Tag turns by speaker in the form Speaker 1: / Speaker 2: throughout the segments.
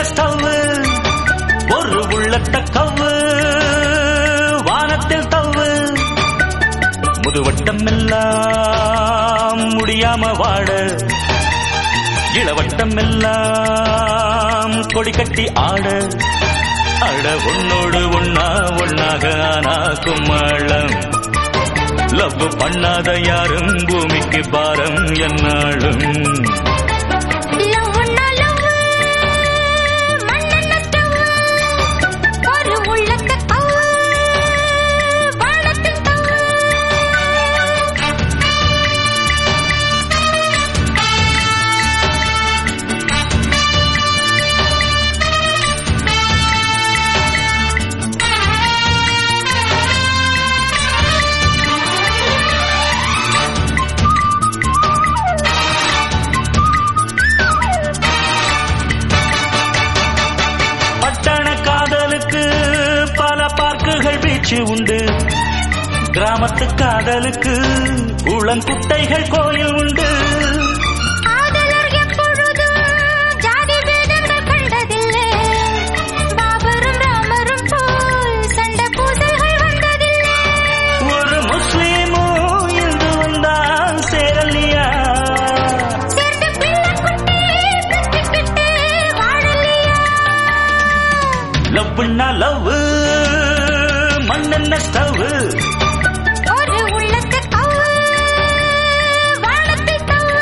Speaker 1: Stove ஒரு உள்ளத்த கவ்வு வானத்தில் தவ்வு முதுவட்டம் எல்லாம் முடியாம வாழ இளவட்டம் எல்லாம் கொடி கட்டி ஆட அட உன்னோடு ஒன்னா ஒன்னாக ஆனா கும்மாளம் லவ் பண்ணாத யாரும் பூமிக்கு பாரம் என்னாலும்
Speaker 2: லவ்வுன்னா லவ்வு, மண்ணெண்ண ஸ்டவ்வு, ஒரு உள்ளத்த கவ்வு, வானத்தில் தவ்வு.
Speaker 1: பட்டண காதலுக்கு பல பார்க்குகள் பீச்சு உண்டு கிராமத்து காதலுக்கு குளங்குட்டைகள் கோயில் உண்டு
Speaker 2: காதலர் எப்பொழுதும் ஜாதி பேதங்கள் கண்டதில்லை. பாபரும் ராமரும் போல் சண்டை பூசல்கள் வந்ததில்லை.
Speaker 1: ஒரு முஸ்லீமும் இந்து வந்தான் சேரலியா
Speaker 2: சேர்ந்து பிள்ளை குட்டி பெற்றுக்கிட்டு வாழலையா?
Speaker 1: லவ்னா லவ் மண்ணென்ன ஸ்டவ்
Speaker 2: ஒரு உள்ளத்து கவ்வு, வானத்தில் தவ்வு.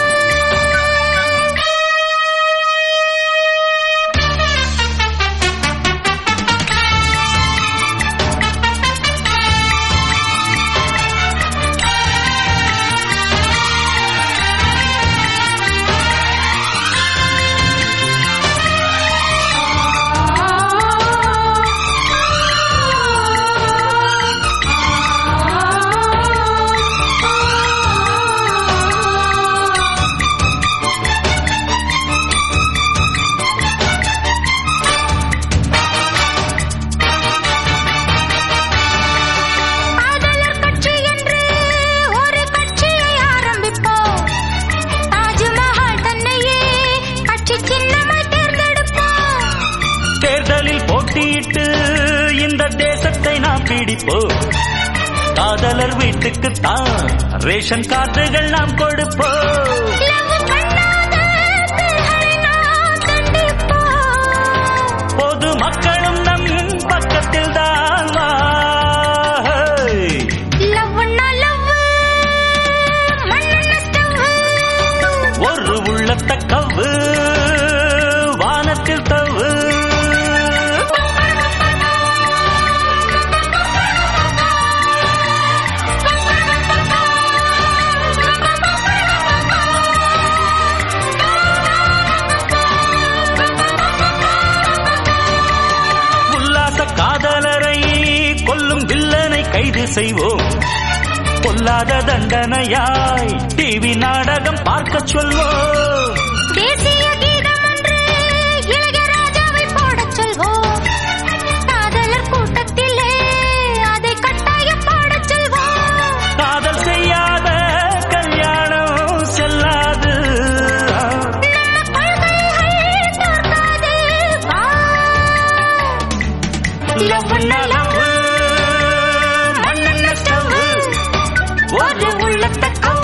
Speaker 2: காதலர் கட்சி என்று ஒரு கட்சியை ஆரம்பிப்போம் தாஜ்மஹால் தன்னையே கட்சி சின்னமாய் தேர்ந்தெடுப்போம்
Speaker 1: தேர்தலில் போட்டியிட்டு இந்த தேசத்தை நாம் பிடிப்போம் காதலர் வீட்டுக்கு தான் ரேஷன் கார்டுகள் நாம் கொடுப்போம்
Speaker 2: லவ் பண்ணாத பெண்களை நாம் கண்டிப்போம்
Speaker 1: பொது மக்களும் நம் பக்கத்தில் தான் வா.
Speaker 2: லவ்னா லவ் மண்ணெண்ண ஸ்டவ்
Speaker 1: ஒரு உள்ளத்த கவ்வு வானத்தில் தவ்வு உல்லாச காதலரை கொல்லும் வில்லனை கைது செய்வோம் பொல்லாத தண்டனையாய் டிவி நாடகம் பார்க்க சொல்வோம்
Speaker 2: தேசிய கீதம் ஒன்று இளையராஜாவை பாடச் சொல்வோம் காதலர் கூட்டத்திலே அதை கட்டாயம் பாடச் சொல்வோம்
Speaker 1: காதல் செய்யாத கல்யாணம் செல்லாது
Speaker 2: நம்ம கொள்கைகள் தோற்காது வா
Speaker 1: லவ்னா லவ் மண்ணெண்ண ஸ்டவ் ஒரு உள்ளத்த கவ்வு